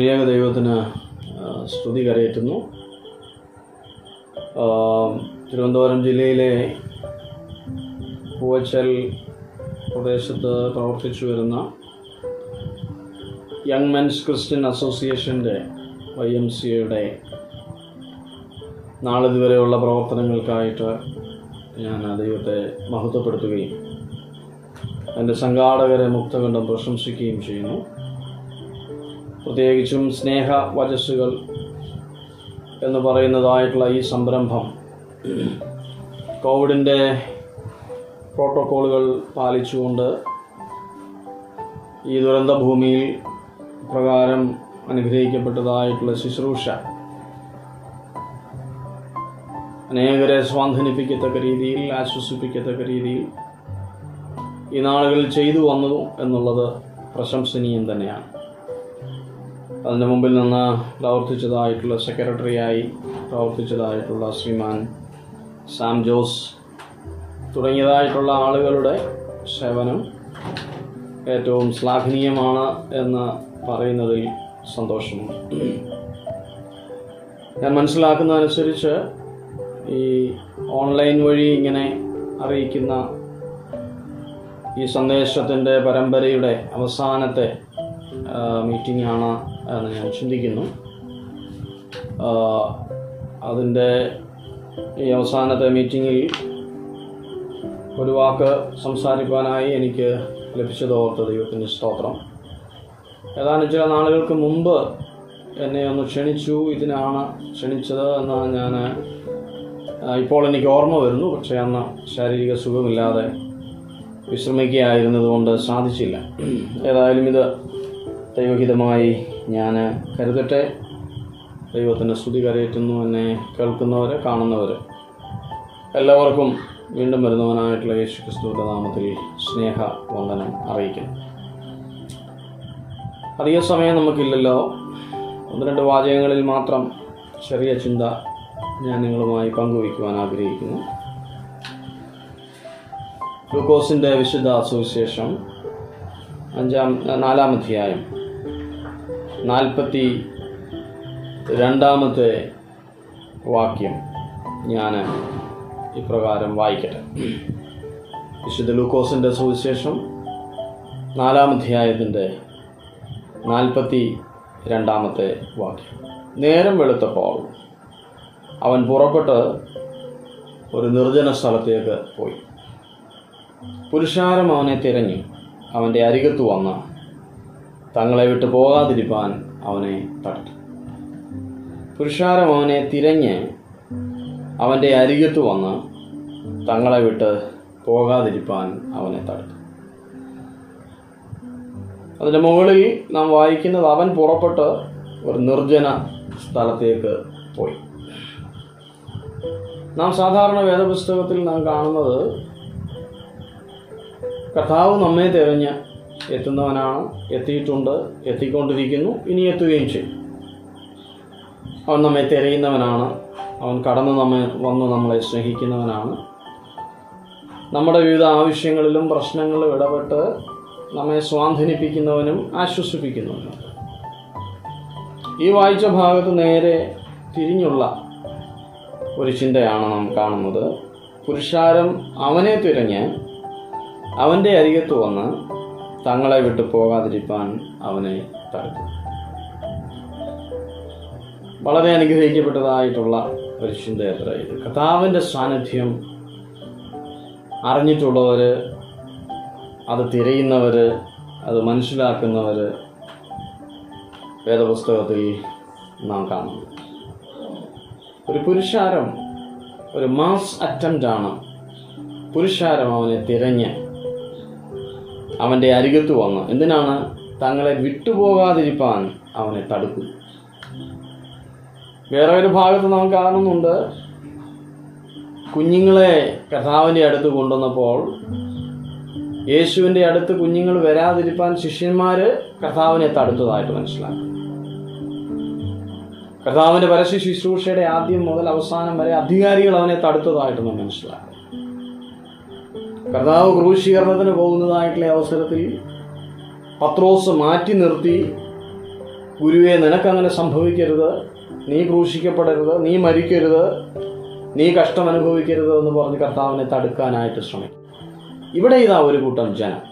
ത്രിയേക ദൈവത്തിന് ആ, സ്തുതി കരയറ്റുന്നു ആ, തിരുവനന്തപുരം ജില്ലയിലെ പൂവച്ചൽ പ്രദേശത്ത് പ്രവർത്തിച്ചു വരുന്ന യങ് മെൻസ് ക്രിസ്ത്യൻ അസോസിയേഷൻ്റെ വൈ എം സി എയുടെ നാളിതുവരെയുള്ള പ്രവർത്തനങ്ങൾക്കായിട്ട് ഞാൻ ദൈവത്തെ മഹത്വപ്പെടുത്തുകയും എൻ്റെ സംഘാടകരെ മുക്തകണ്ഠം പ്രശംസിക്കുകയും ചെയ്യുന്നു പ്രത്യേകിച്ചും സ്നേഹ വചസ്സുകൾ എന്ന് പറയുന്നതായിട്ടുള്ള ഈ സംരംഭം കോവിഡിൻ്റെ പ്രോട്ടോക്കോളുകൾ പാലിച്ചുകൊണ്ട് ഈ ദുരന്ത ഭൂമിയിൽ പ്രകാരം അനുഗ്രഹിക്കപ്പെട്ടതായിട്ടുള്ള ശുശ്രൂഷ അനേകരെ സ്വാന്തനിപ്പിക്കത്തക്ക രീതിയിൽ ആശ്വസിപ്പിക്കത്തക്ക രീതിയിൽ ഈ നാളുകളിൽ ചെയ്തു വന്നു എന്നുള്ളത് പ്രശംസനീയം തന്നെയാണ് അതിന് മുമ്പിൽ നിന്ന് പ്രവർത്തിച്ചതായിട്ടുള്ള സെക്രട്ടറിയായി പ്രവർത്തിച്ചതായിട്ടുള്ള ശ്രീമാൻ സാം ജോസ് തുടങ്ങിയതായിട്ടുള്ള ആളുകളുടെ സേവനം ഏറ്റവും ശ്ലാഘനീയമാണ് എന്ന് പറയുന്നതിൽ സന്തോഷമുണ്ട് ഞാൻ മനസ്സിലാക്കുന്നതനുസരിച്ച് ഈ ഓൺലൈൻ വഴി ഇങ്ങനെ അറിയിക്കുന്ന ഈ സന്ദേശത്തിൻ്റെ പരമ്പരയുടെ അവസാനത്തെ മീറ്റിംഗ് ആണ് എന്ന് ഞാൻ ചിന്തിക്കുന്നു ആ, അതിൻ്റെ ഈ അവസാനത്തെ മീറ്റിങ്ങിൽ ഒരു വാക്ക് സംസാരിക്കാനായി എനിക്ക് ലഭിച്ചതോർത്ത് ദൈവത്തിൻ്റെ സ്തോത്രം ഏതാനും ചില നാളുകൾക്ക് മുമ്പ് എന്നെ ഒന്ന് ക്ഷണിച്ചു ഇതിനാണ് ക്ഷണിച്ചത് എന്ന് ഞാൻ ആ, ഇപ്പോൾ എനിക്ക് ഓർമ്മ വരുന്നു പക്ഷേ അന്ന് ശാരീരിക സുഖമില്ലാതെ വിശ്രമിക്കുകയായിരുന്നതുകൊണ്ട് സാധിച്ചില്ല ഏതായാലും ഇത് ദൈവഹിതമായി ഞാൻ കരുതട്ടെ ദൈവത്തിൻ്റെ സ്തുതി കരയറ്റുന്നു എന്നെ കേൾക്കുന്നവർ കാണുന്നവർ എല്ലാവർക്കും വീണ്ടും വരുന്നവനായിട്ടുള്ള യേശു ക്രിസ്തുവിൻ്റെ നാമത്തിൽ സ്നേഹ വന്ദനം അറിയിക്കുന്നു അധിക സമയം നമുക്കില്ലല്ലോ ഒന്ന് രണ്ട് വാചകങ്ങളിൽ മാത്രം ചെറിയ ചിന്ത ഞാൻ നിങ്ങളുമായി പങ്കുവയ്ക്കുവാൻ ആഗ്രഹിക്കുന്നു ഗ്ലൂക്കോസിൻ്റെ വിശുദ്ധ സുവിശേഷം അഞ്ചാം നാലാം അധ്യായം നാൽപ്പത്തി രണ്ടാമത്തെ വാക്യം ഞാൻ ഇപ്രകാരം വായിക്കട്ടെ വിശുദ്ധ ലൂക്കോസിൻ്റെ സുവിശേഷം നാലാം അധ്യായത്തിൻ്റെ നാൽപ്പത്തി രണ്ടാമത്തെ വാക്യം നേരം വെളുത്തപ്പോൾ അവൻ പുറപ്പെട്ട് ഒരു നിർജ്ജന സ്ഥലത്തേക്ക് പോയി പുരുഷാരം അവനെ തിരഞ്ഞു അവൻ്റെ അരികത്ത് വന്ന് തങ്ങളെ വിട്ടു പോകാതിരിപ്പാൻ അവനെ തടുത്തു പുരുഷാരം അവനെ തിരഞ്ഞ് അവൻ്റെ അരികത്ത് വന്ന് തങ്ങളെ വിട്ട് പോകാതിരിപ്പാൻ അവനെ തടുത്തു അതിൻ്റെ മുകളിൽ നാം വായിക്കുന്നത് അവൻ പുറപ്പെട്ട് ഒരു നിർജ്ജന സ്ഥലത്തേക്ക് പോയി നാം സാധാരണ വേദപുസ്തകത്തിൽ നാം കാണുന്നത് കർത്താവ് നമ്മെ തിരഞ്ഞ് എത്തുന്നവനാണ് എത്തിയിട്ടുണ്ട് എത്തിക്കൊണ്ടിരിക്കുന്നു ഇനി എത്തുകയും ചെയ്യും അവൻ നമ്മെ തിരയുന്നവനാണ് അവൻ കടന്നു നമ്മെ വന്ന് നമ്മളെ സ്നേഹിക്കുന്നവനാണ് നമ്മുടെ വിവിധ ആവശ്യങ്ങളിലും പ്രശ്നങ്ങളിലും ഇടപെട്ട് നമ്മെ സ്വാധീനിപ്പിക്കുന്നവനും ആശ്വസിപ്പിക്കുന്നവനും ഈ വായിച്ച ഭാഗത്ത് നേരെ തിരിഞ്ഞുള്ള ഒരു ചിന്തയാണ് നാം കാണുന്നത് പുരുഷാരം അവനെ തിരഞ്ഞ് അവൻ്റെ അരികത്ത് വന്ന് തങ്ങളെ വിട്ടു പോകാതിരിക്കാൻ അവനെ തടുത്തു വളരെ അനുഗ്രഹിക്കപ്പെട്ടതായിട്ടുള്ള ഒരു ചിന്തയത്ര ഇത് കഥാവിൻ്റെ സാന്നിധ്യം അറിഞ്ഞിട്ടുള്ളവർ അത് തിരയുന്നവർ അത് മനസ്സിലാക്കുന്നവർ വേദപുസ്തകത്തിൽ നാം കാണുന്നു ഒരു പുരുഷാരം ഒരു മാസ് അറ്റംപ്റ്റ് ആണ് പുരുഷാരം അവനെ തിരഞ്ഞ് അവൻ്റെ അരികത്ത് വന്ന് എന്തിനാണ് തങ്ങളെ വിട്ടുപോകാതിരിപ്പാൻ അവനെ തടുക്കും വേറെ ഒരു ഭാഗത്ത് നാം കാണുന്നുണ്ട് കുഞ്ഞുങ്ങളെ കർത്താവിൻ്റെ അടുത്ത് കൊണ്ടുവന്നപ്പോൾ യേശുവിൻ്റെ അടുത്ത് കുഞ്ഞുങ്ങൾ വരാതിരിപ്പാൻ ശിഷ്യന്മാർ കർത്താവിനെ തടുത്തതായിട്ട് മനസ്സിലാക്കും കർത്താവിൻ്റെ പരസ്യ ശുശ്രൂഷയുടെ ആദ്യം മുതൽ അവസാനം വരെ അധികാരികൾ അവനെ തടുത്തതായിട്ട് നാം മനസ്സിലാക്കും കർത്താവ് ക്രൂശീകരണത്തിന് പോകുന്നതായിട്ടുള്ള അവസരത്തിൽ പത്രോസ് മാറ്റി നിർത്തി ഗുരുവെ നിനക്കങ്ങനെ സംഭവിക്കരുത് നീ ക്രൂശിക്കപ്പെടരുത് നീ മരിക്കരുത് നീ കഷ്ടം അനുഭവിക്കരുത് എന്ന് പറഞ്ഞ് കർത്താവിനെ തടുക്കാനായിട്ട് ശ്രമിക്കും ഇവിടെ ഇതാ ഒരു കൂട്ടം ജനം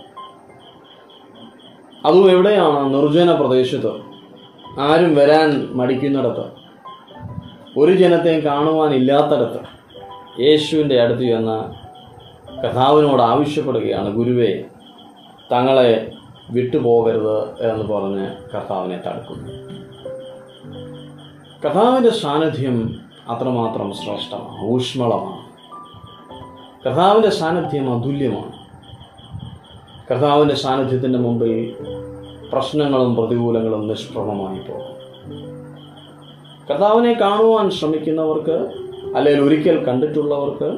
അതും എവിടെയാണ് നിർജ്ജന പ്രദേശത്ത് ആരും വരാൻ മടിക്കുന്നിടത്ത് ഒരു ജനത്തെയും കാണുവാനില്ലാത്തടത്ത് യേശുവിൻ്റെ അടുത്ത് ചെന്ന് കഥാവിനോട് ആവശ്യപ്പെടുകയാണ് ഗുരുവേ തങ്ങളെ വിട്ടുപോകരുത് എന്ന് പറഞ്ഞ് കർത്താവിനെ തടുക്കുന്നു കർത്താവിൻ്റെ സാന്നിധ്യം അത്രമാത്രം ശ്രേഷ്ഠമാണ് ഊഷ്മളമാണ് കർത്താവിൻ്റെ സാന്നിധ്യം അതുല്യമാണ് കർത്താവിൻ്റെ സാന്നിധ്യത്തിൻ്റെ മുമ്പിൽ പ്രശ്നങ്ങളും പ്രതികൂലങ്ങളും നിഷ്പ്രഭമായി പോകും കർത്താവിനെ കാണുവാൻ ശ്രമിക്കുന്നവർക്ക് അല്ലെങ്കിൽ ഒരിക്കൽ കണ്ടിട്ടുള്ളവർക്ക്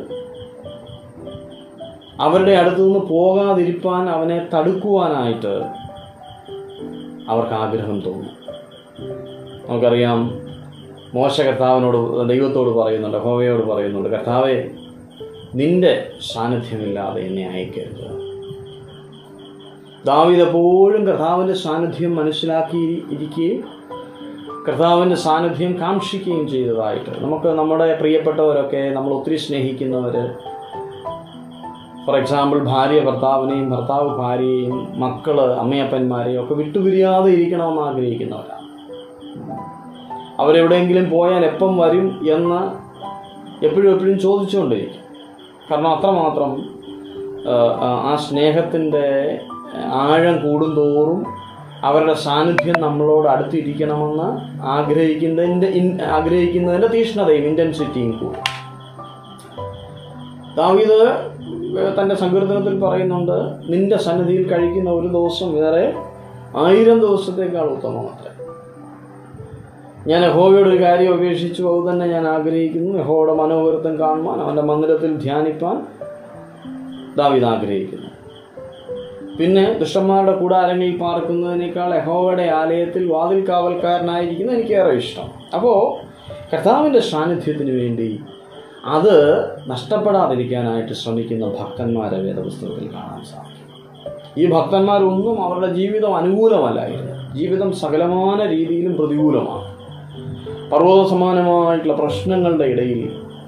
അവരുടെ അടുത്തു നിന്ന് പോകാതിരിപ്പാൻ അവനെ തടുക്കുവാനായിട്ട് അവർക്ക് ആഗ്രഹം തോന്നും നമുക്കറിയാം മോശ കർത്താവിനോട് ദൈവത്തോട് പറയുന്നുണ്ട് ഹോവയോട് പറയുന്നുണ്ട് കർത്താവെ നിന്റെ സാന്നിധ്യമില്ലാതെ എന്നെ അയക്കരുത് ദാവീദ് എപ്പോഴും കർത്താവിൻ്റെ സാന്നിധ്യം മനസ്സിലാക്കി ഇരിക്കുകയും കർത്താവിൻ്റെ സാന്നിധ്യം കാക്ഷിക്കുകയും ചെയ്തതായിട്ട് നമുക്ക് നമ്മുടെ പ്രിയപ്പെട്ടവരൊക്കെ നമ്മൾ ഒത്തിരി സ്നേഹിക്കുന്നവർ ഫോർ എക്സാമ്പിൾ ഭാര്യ ഭർത്താവിനെയും ഭർത്താവ് ഭാര്യയെയും മക്കള് അമ്മയപ്പന്മാരെയും ഒക്കെ വിട്ടുപിരിയാതെ ഇരിക്കണമെന്ന് ആഗ്രഹിക്കുന്നവരാണ് അവരെവിടെയെങ്കിലും പോയാൽ എപ്പം വരും എന്ന് എപ്പോഴും എപ്പോഴും ചോദിച്ചുകൊണ്ടിരിക്കും കാരണം അത്രമാത്രം ആ, ആ, ആ സ്നേഹത്തിൻ്റെ ആഴം കൂടുന്തോറും അവരുടെ സാന്നിധ്യം നമ്മളോട് അടുത്തിരിക്കണമെന്ന് ആഗ്രഹിക്കുന്നതിൻ്റെ ഇൻ- ആഗ്രഹിക്കുന്നതിൻ്റെ തീഷ്ണതയും ഇൻറ്റൻസിറ്റിയും കൂടും ദാവീദ് തൻ്റെ സങ്കീർത്തനത്തിൽ പറയുന്നുണ്ട് നിന്റെ സന്നിധിയിൽ കഴിക്കുന്ന ഒരു ദിവസം വേറെ ആയിരം ദിവസത്തേക്കാൾ ഉത്തമമത്രേ ഞാൻ യഹോവയുടെ ഒരു കാര്യം അപേക്ഷിച്ചു അത് തന്നെ ഞാൻ ആഗ്രഹിക്കുന്നു യഹോയുടെ മനോഹരത്വം കാണുവാൻ അവൻ്റെ മന്ദിരത്തിൽ ധ്യാനിപ്പാൻ ദാവീദ് ആഗ്രഹിക്കുന്നു പിന്നെ ദുഷ്ടന്മാരുടെ കൂടാരങ്ങളിൽ പാർക്കുന്നതിനേക്കാൾ യഹോവയുടെ ആലയത്തിൽ വാതിൽ കാവൽക്കാരനായിരിക്കുന്ന എനിക്കേറെ ഇഷ്ടം അപ്പോൾ കർത്താവിൻ്റെ സാന്നിധ്യത്തിന് വേണ്ടി അത് നഷ്ടപ്പെടാതിരിക്കാനായിട്ട് ശ്രമിക്കുന്ന ഭക്തന്മാരെ വേദപുസ്തകത്തിൽ കാണാൻ സാധിക്കും ഈ ഭക്തന്മാരൊന്നും അവരുടെ ജീവിതം അനുകൂലമല്ലായിരുന്നു ജീവിതം സകലമാന രീതിയിലും പ്രതികൂലമാണ് പർവ്വത സമാനമായിട്ടുള്ള പ്രശ്നങ്ങളുടെ ഇടയിൽ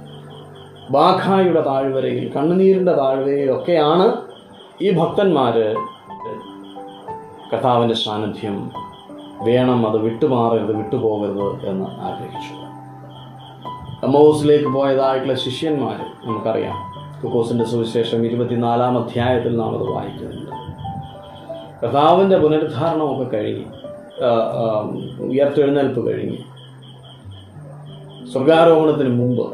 ബാഖായുടെ താഴ്വരയിൽ കണ്ണുനീരിൻ്റെ താഴ്വരയിലൊക്കെയാണ് ഈ ഭക്തന്മാർ കർത്താവിൻ്റെ സാന്നിധ്യം വേണം അത് വിട്ടുമാറരുത് വിട്ടുപോകരുത് എന്ന് ആഗ്രഹിച്ചു എമോസിലേക്ക് പോയതായിട്ടുള്ള ശിഷ്യന്മാർ നമുക്കറിയാം കുക്കോസിൻ്റെ സുവിശേഷം ഇരുപത്തിനാലാം അധ്യായത്തിൽ നാം അത് വായിക്കുന്നുണ്ട് കർത്താവിൻ്റെ പുനരുദ്ധാരണമൊക്കെ കഴിഞ്ഞ് ആ, ആ, ഉയർത്തെഴുന്നേൽപ്പ് കഴിഞ്ഞ് സ്വർഗാരോഹണത്തിന് മുമ്പ്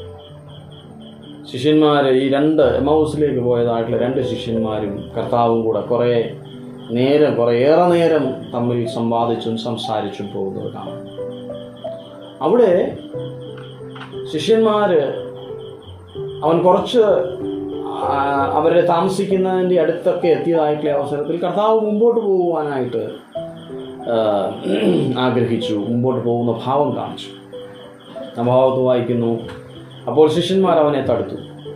ശിഷ്യന്മാർ ഈ രണ്ട് എമൗസിലേക്ക് പോയതായിട്ടുള്ള രണ്ട് ശിഷ്യന്മാരും കർത്താവും കൂടെ കുറേ നേരം കുറേയേറെ നേരം തമ്മിൽ സംവാദിച്ചും സംസാരിച്ചും പോകുന്നത് കാണാം അവിടെ ശിഷ്യന്മാർ അവൻ കുറച്ച് ആ, അവരെ താമസിക്കുന്നതിൻ്റെ അടുത്തൊക്കെ എത്തിയതായിട്ടുള്ള അവസരത്തിൽ കർത്താവ് മുമ്പോട്ട് പോകുവാനായിട്ട് ആ, ആഗ്രഹിച്ചു മുമ്പോട്ട് പോകുന്ന ഭാവം കാണിച്ചു ആ ഭാവത്ത് വായിക്കുന്നു അപ്പോൾ ശിഷ്യന്മാർ അവനെ തടുത്തു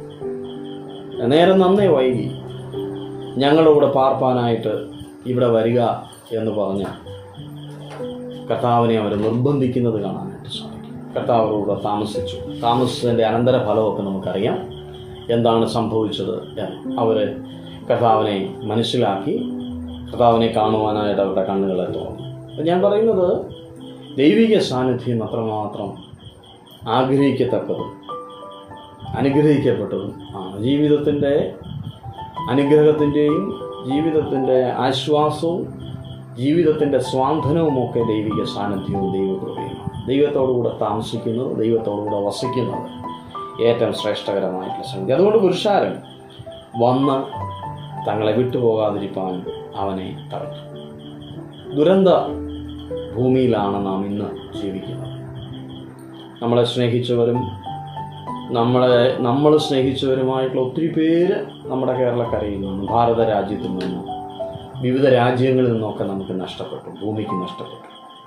നേരം നന്നേ വൈകി ഞങ്ങളുടെ കൂടെ പാർപ്പാനായിട്ട് ഇവിടെ വരിക എന്ന് പറഞ്ഞ് കർത്താവിനെ അവർ നിർബന്ധിക്കുന്നത് കാണാനായിട്ട് സാധിക്കും കർത്താവ് അവരുടെ കൂടെ താമസിച്ചു താമസിച്ചതിൻ്റെ അനന്തരഫലമൊക്കെ നമുക്കറിയാം എന്താണ് സംഭവിച്ചത് എന്ന് അവർ കർത്താവിനെ മനസ്സിലാക്കി കർത്താവിനെ കാണുവാനായിട്ട് അവരുടെ കണ്ണുകളെ തുറന്നു അപ്പം ഞാൻ പറയുന്നത് ദൈവിക സാന്നിധ്യം അത്രമാത്രം ആഗ്രഹിക്കത്തക്കതും അനുഗ്രഹിക്കപ്പെട്ടതും ആണ് ജീവിതത്തിൻ്റെ അനുഗ്രഹത്തിൻ്റെയും ജീവിതത്തിൻ്റെ ആശ്വാസവും ജീവിതത്തിൻ്റെ സ്വാന്തനവുമൊക്കെ ദൈവിക സാന്നിധ്യവും ദൈവകൃപയുമാണ് ദൈവത്തോടുകൂടെ താമസിക്കുന്നത് ദൈവത്തോടുകൂടെ വസിക്കുന്നത് ഏറ്റവും ശ്രേഷ്ഠകരമായിട്ടുള്ള സംഗതി അതുകൊണ്ട് പുരുഷാരൻ വന്ന് തങ്ങളെ വിട്ടുപോകാതിരിക്കാൻ അവനെ തടുത്തു ദുരന്ത ഭൂമിയിലാണ് നാം ഇന്ന് ജീവിക്കുന്നത് നമ്മളെ സ്നേഹിച്ചവരും നമ്മളെ നമ്മൾ സ്നേഹിച്ചവരുമായിട്ടുള്ള ഒത്തിരി പേര് നമ്മുടെ കേരളക്കരയിൽ നിന്നും ഭാരത രാജ്യത്തിൽ നിന്നും വിവിധ രാജ്യങ്ങളിൽ നിന്നൊക്കെ നമുക്ക് നഷ്ടപ്പെട്ടു ഭൂമിക്ക് നഷ്ടപ്പെട്ടു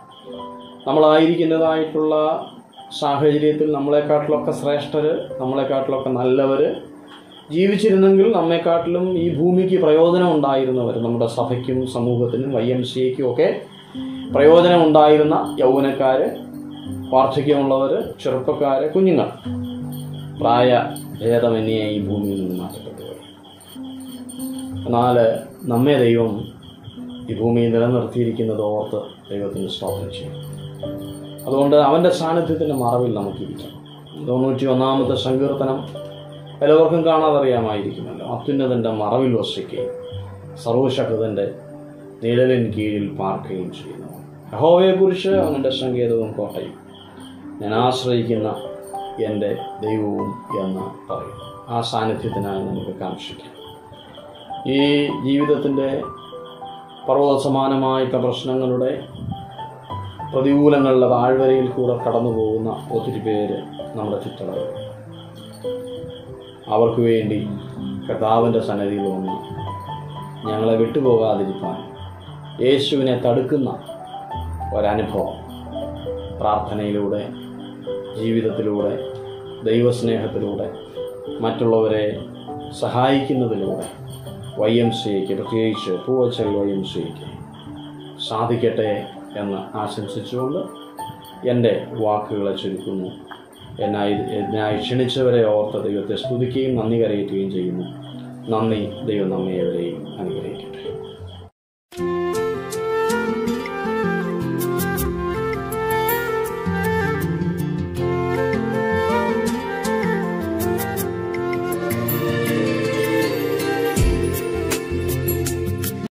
നമ്മളായിരിക്കുന്നതായിട്ടുള്ള സാഹചര്യത്തിൽ നമ്മളെക്കാട്ടിലൊക്കെ ശ്രേഷ്ഠർ നമ്മളെക്കാട്ടിലൊക്കെ നല്ലവർ ജീവിച്ചിരുന്നെങ്കിൽ നമ്മെക്കാട്ടിലും ഈ ഭൂമിക്ക് പ്രയോജനം ഉണ്ടായിരുന്നവർ നമ്മുടെ സഭയ്ക്കും സമൂഹത്തിനും വൈ എം സി എക്കും ഒക്കെ പ്രയോജനമുണ്ടായിരുന്ന യൗവനക്കാർ വാർദ്ധക്യമുള്ളവർ ചെറുപ്പക്കാർ കുഞ്ഞുങ്ങൾ പ്രായ ഭേദമന്യേ ഈ ഭൂമിയിൽ നിന്ന് മാറ്റപ്പെട്ടു പോയി എന്നാൽ നമ്മെ ദൈവം ഈ ഭൂമിയിൽ നിലനിർത്തിയിരിക്കുന്നത് ഓർത്ത് ദൈവത്തിന് സ്തോത്രം ചെയ്യും അതുകൊണ്ട് അവൻ്റെ സാന്നിധ്യത്തിൻ്റെ മറവിൽ നമുക്കിരിക്കാം തൊണ്ണൂറ്റി ഒന്നാമത്തെ സങ്കീർത്തനം എല്ലാവർക്കും കാണാതറിയാമായിരിക്കുമല്ലോ അത്യുന്നതൻ്റെ മറവിൽ വസിക്കുകയും സർവശക്തൻ്റെ നിഴലിൻ കീഴിൽ പാർക്കുകയും ചെയ്യുന്നു യഹോവയെക്കുറിച്ച് അവൻ്റെ സങ്കേതവും കോട്ടയും ഞാൻ ആശ്രയിക്കുന്ന എൻ്റെ ദൈവവും എന്ന് പറയും ആ സാന്നിധ്യത്തിനായി നമുക്ക് കാക്ഷിക്കാം ഈ ജീവിതത്തിൻ്റെ പർവ്വത സമാനമായിട്ടുള്ള പ്രശ്നങ്ങളുടെ പ്രതികൂലങ്ങളുടെ താഴ്വരയിൽ കൂടെ കടന്നു പോകുന്ന ഒത്തിരി പേര് നമ്മുടെ ചുറ്റളവിൽ അവർക്ക് വേണ്ടി കർത്താവിൻ്റെ സന്നദ്ധിയിൽ വന്ന് ഞങ്ങളെ വിട്ടുപോകാതിരിക്കാൻ യേശുവിനെ തടുക്കുന്ന ഒരനുഭവം പ്രാർത്ഥനയിലൂടെ ജീവിതത്തിലൂടെ ദൈവസ്നേഹത്തിലൂടെ മറ്റുള്ളവരെ സഹായിക്കുന്നതിലൂടെ വൈ എം സിക്ക് പ്രത്യേകിച്ച് പൂവച്ചൽ വൈ എം സിക്ക് സാധിക്കട്ടെ എന്ന് ആശംസിച്ചുകൊണ്ട് എൻ്റെ വാക്കുകളെ ചുരുക്കുന്നു എന്നായി എന്നായി ക്ഷണിച്ചവരെ ഓർത്ത ദൈവത്തെ സ്തുതിക്കുകയും നന്ദി കരയറ്റുകയും ചെയ്യുന്നു നന്ദി ദൈവം നമ്മെ എവരെയും അനുഗ്രഹിക്കും